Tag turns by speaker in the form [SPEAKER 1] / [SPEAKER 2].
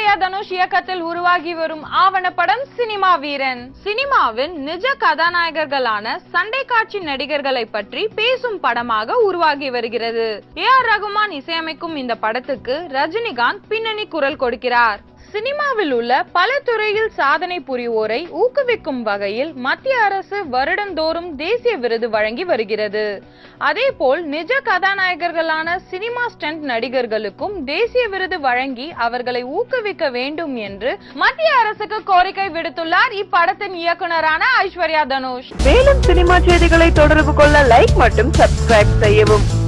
[SPEAKER 1] ஐஸ்வர்யா தனுஷ் இயக்கத்தில் உருவாகி வரும் ஆவணப்படம் சினிமா வீரன் சினிமாவின் நிஜ கதாநாயகர்களான சண்டை காட்சி நடிகர்களை பற்றி பேசும் படமாக உருவாகி வருகிறது ஏ ஆர் ரகுமான் இசையமைக்கும் இந்த படத்துக்கு ரஜினிகாந்த் பின்னணி குரல் கொடுக்கிறார் சினிமாவில் உள்ள பல துறையில் சாதனை புரிவோரை ஊக்குவிக்கும் வகையில் மத்திய அரசு வருடந்தோறும் தேசிய விருது வழங்கி வருகிறது அதேபோல் நிஜ கதாநாயகர்களான சினிமா ஸ்டண்ட் நடிகர்களுக்கும் தேசிய விருது வழங்கி அவர்களை ஊக்குவிக்க வேண்டும் என்று மத்திய அரசுக்கு கோரிக்கை விடுத்துள்ளார் இப்படத்தின் இயக்குனரான ஐஸ்வர்யா தனுஷ்
[SPEAKER 2] மேலும் சினிமா செய்திகளை தொடர்பு கொள்ள லைக் மற்றும் சப்ஸ்கிரைப் செய்யவும்